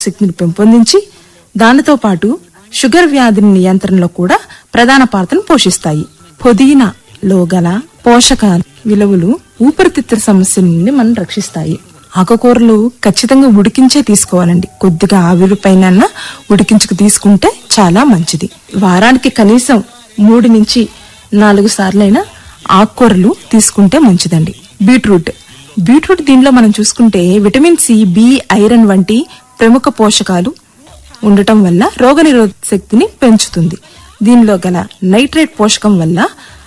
శక్తిని పెంపొందించి దానితో పాటు షుగర్ వ్యాధి నియంత్రణలో కూడా ప్రధాన పాత్రను పోషిస్తాయి పుదీనాలో గల పోషక విలువలు ఊపిరితిత్తుల సమస్య నుండి మనం రక్షిస్తాయి ఆకుకూరలు ఖచ్చితంగా ఉడికించే తీసుకోవాలండి కొద్దిగా ఆవిరి పైన ఉడికించుకు తీసుకుంటే చాలా మంచిది వారానికి కనీసం మూడు నుంచి నాలుగు సార్లైనా ఆకుకూరలు తీసుకుంటే మంచిదండి బీట్రూట్ బీట్రూట్ దీనిలో మనం చూసుకుంటే విటమిన్ సి బి ఐరన్ వంటి ప్రముఖ పోషకాలు ఉండటం వల్ల రోగనిరోధక శక్తిని పెంచుతుంది దీనిలో గల నైట్రేట్ పోషకం వల్ల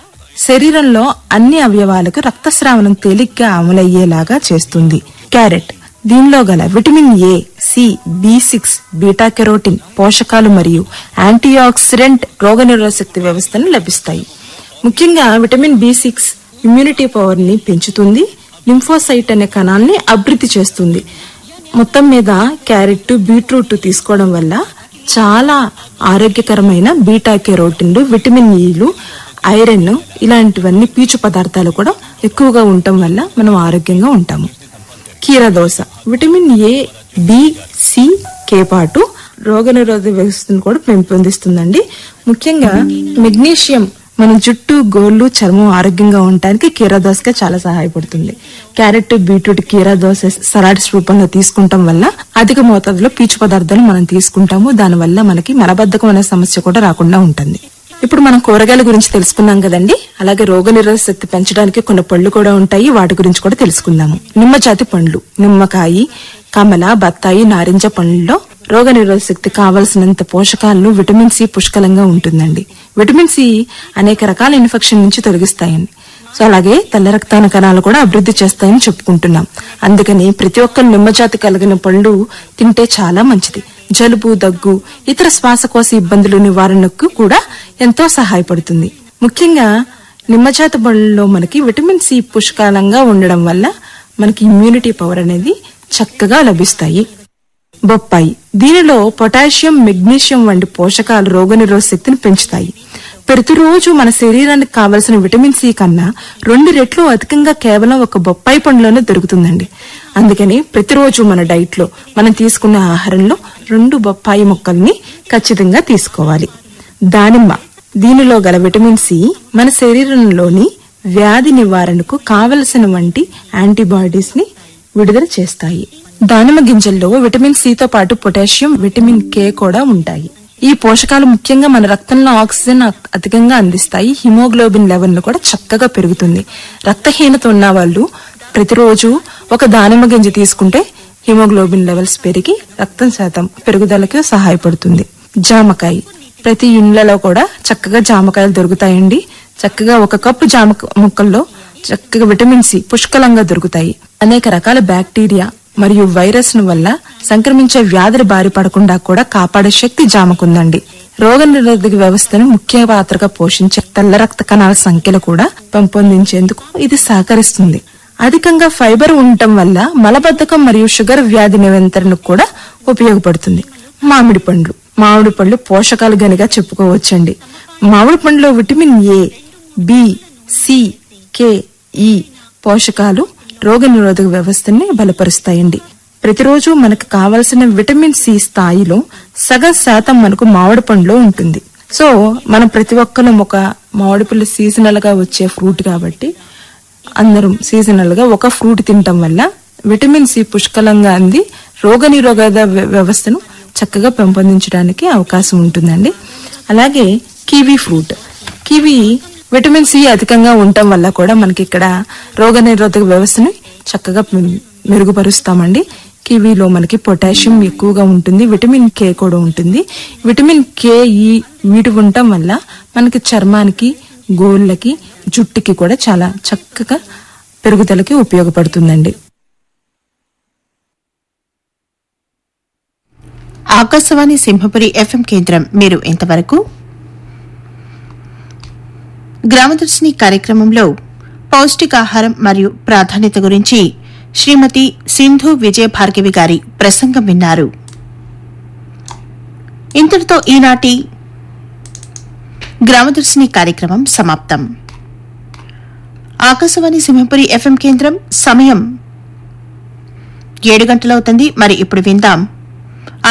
శరీరంలో అన్ని అవయవాలకు రక్తస్రావణం తేలిగ్గా అమలయ్యేలాగా చేస్తుంది క్యారెట్ దీనిలో గల vitamin A C B six beta carotene పోషకాలు మరియు యాంటీ ఆక్సిడెంట్ రోగనిరోధక శక్తి వ్యవస్థను లభిస్తాయి ముఖ్యంగా vitamin B six immunity power ని పెంచుతుంది లింఫోసైట్ అనే కణాన్ని అభివృద్ధి చేస్తుంది మొత్తం మీద క్యారెట్ బీట్రూట్ తీసుకోవడం వల్ల చాలా ఆరోగ్యకరమైన బీటా కెరోటిన్లు విటమిన్ ఈలు ఐరన్ ఇలాంటివన్నీ పీచు పదార్థాలు కూడా ఎక్కువగా ఉండటం వల్ల మనం ఆరోగ్యంగా ఉంటాము కీర దోస vitamin A B C K పాటు రోగనిరోధక వ్యవస్థను కూడా పెంపొందిస్తుందండి ముఖ్యంగా మెగ్నీషియం మన జుట్టు గోళ్ళు చర్మం ఆరోగ్యంగా ఉండటానికి కీరా దోసగా చాలా సహాయపడుతుంది క్యారెట్ బీట్రూట్ కీరా దోస సలాడ్స్ రూపంలో తీసుకుంటాం వల్ల అధిక మోతాదులో పీచు పదార్థాలు మనం తీసుకుంటాము దానివల్ల మనకి మలబద్ధకం అనే సమస్య కూడా రాకుండా ఉంటుంది ఇప్పుడు మనం కూరగాయల గురించి తెలుసుకున్నాం కదండి అలాగే రోగనిరోధక శక్తి పెంచడానికి కొన్ని పళ్ళు కూడా ఉంటాయి వాటి గురించి కూడా తెలుసుకుందాము నిమ్మ జాతి పండ్లు నిమ్మకాయ కమల బత్తాయి నారింజ పండ్లలో రోగనిరోధక శక్తి కావలసినంత పోషకాలను విటమిన్ సి పుష్కలంగా ఉంటుందండి విటమిన్ సి అనేక రకాల ఇన్ఫెక్షన్ నుంచి తొలగిస్తాయండి సో అలాగే తెల్ల రక్తాన కణాలు కూడా అభివృద్ధి చేస్తాయని చెప్పుకుంటున్నాం అందుకని ప్రతి ఒక్క నిమ్మజాతి కలిగిన పళ్ళు తింటే చాలా మంచిది జలుబు దగ్గు ఇతర శ్వాసకోశ ఇబ్బందులు నివారణకు కూడా ఎంతో సహాయపడుతుంది ముఖ్యంగా నిమ్మజాతి పళ్ళలో మనకి విటమిన్ సి పుష్కలంగా ఉండడం వల్ల మనకి ఇమ్యూనిటీ పవర్ అనేది చక్కగా లభిస్తాయి బొప్పాయి దీనిలో పొటాషియం మెగ్నీషియం వంటి పోషకాలు రోగనిరోధక శక్తిని పెంచుతాయి ప్రతిరోజు మన శరీరానికి కావలసిన విటమిన్ సి కన్నా రెండు రెట్లు అధికంగా కేవలం ఒక బొప్పాయి పండులోనే దొరుకుతుందండి అందుకని ప్రతిరోజు మన డైట్ లో మనం తీసుకునే ఆహారంలో రెండు బొప్పాయి ముక్కల్ని ఖచ్చితంగా తీసుకోవాలి దానిమ్మ దీనిలో గల విటమిన్ సి మన శరీరంలోని వ్యాధి నివారణకు కావలసిన వంటి యాంటీబాడీస్ ని విడుదల చేస్తాయి దానిమ్మ గింజల్లో విటమిన్ సితో పాటు పొటాషియం విటమిన్ కే కూడా ఉంటాయి ఈ పోషకాలు ముఖ్యంగా మన రక్తంలో ఆక్సిజన్ అ- అధికంగా అందిస్తాయి హిమోగ్లోబిన్ లెవెల్ కూడా చక్కగా పెరుగుతుంది రక్తహీనత ఉన్న వాళ్ళు ప్రతిరోజు ఒక దానిమ్మ గింజ తీసుకుంటే హిమోగ్లోబిన్ లెవెల్స్ పెరిగి రక్తం శాతం పెరుగుదలకు సహాయపడుతుంది జామకాయ ప్రతి ఇండ్లలో కూడా చక్కగా జామకాయలు దొరుకుతాయండి చక్కగా ఒక కప్పు జామ ముక్కల్లో చక్కగా విటమిన్ సి పుష్కలంగా దొరుకుతాయి అనేక రకాల బ్యాక్టీరియా మరియు వైరస్ వల్ల సంక్రమించే వ్యాధుల బారి పడకుండా కూడా కాపాడే శక్తి జామకుందండి రోగ నిరోధక వ్యవస్థను ముఖ్య పాత్రగా పోషించే తెల్ల రక్త కణాల సంఖ్యలు కూడా పెంపొందించేందుకు ఇది సహకరిస్తుంది అధికంగా ఫైబర్ ఉండటం వల్ల మలబద్ధకం మరియు షుగర్ వ్యాధి నియంత్రణకు కూడా ఉపయోగపడుతుంది మామిడి పండ్లు మామిడి పళ్ళు పోషకాలు గనిగా చెప్పుకోవచ్చండి మామిడి పండులో vitamin A B C K E పోషకాలు రోగ నిరోధక వ్యవస్థని బలపరుస్తాయండి ప్రతిరోజు మనకు కావలసిన విటమిన్ సి స్థాయిలో సగం శాతం మనకు మామిడి పండులో ఉంటుంది సో మనం ప్రతి ఒక్కరం ఒక మామిడి పళ్ళు సీజనల్ గా వచ్చే ఫ్రూట్ కాబట్టి అందరం సీజనల్ గా ఒక ఫ్రూట్ తినటం వల్ల విటమిన్ సి పుష్కలంగా అంది రోగ నిరోధక వ్య- వ్యవస్థను చక్కగా పెంపొందించడానికి అవకాశం ఉంటుందండి అలాగే kiwi fruit kiwi vitamin C అధికంగా ఉండటం వల్ల కూడా మనకి ఇక్కడ రోగ నిరోధక వ్యవస్థని చక్కగా మె- మెరుగుపరుస్తామండి కివీలో మనకి పొటాషియం ఎక్కువగా ఉంటుంది విటమిన్ కే కూడా ఉంటుంది విటమిన్ కే ఈ వీటి ఉండటం వల్ల మనకి చర్మానికి గోళ్ళకి జుట్టుకి కూడా చాలా చక్కగా పెరుగుదలకి ఉపయోగపడుతుందండి ఆకాశవాణి సింహపురి ఎఫ్ఎం కేంద్రం మీరు ఇంతవరకు గ్రామదర్శిని కార్యక్రమంలో పౌష్టికాహారం మరియు ప్రాధాన్యత గురించి శ్రీమతి సింధు విజయ భార్గవి గారి ప్రసంగం విన్నారు ఇంతటితో ఈనాటి గ్రామదర్శిని కార్యక్రమం సమాప్తం ఆకాశవాణి సింహపురి ఎఫ్ఎం కేంద్రం సమయం ఏడు గంటలవుతుంది మరి ఇప్పుడు విందాం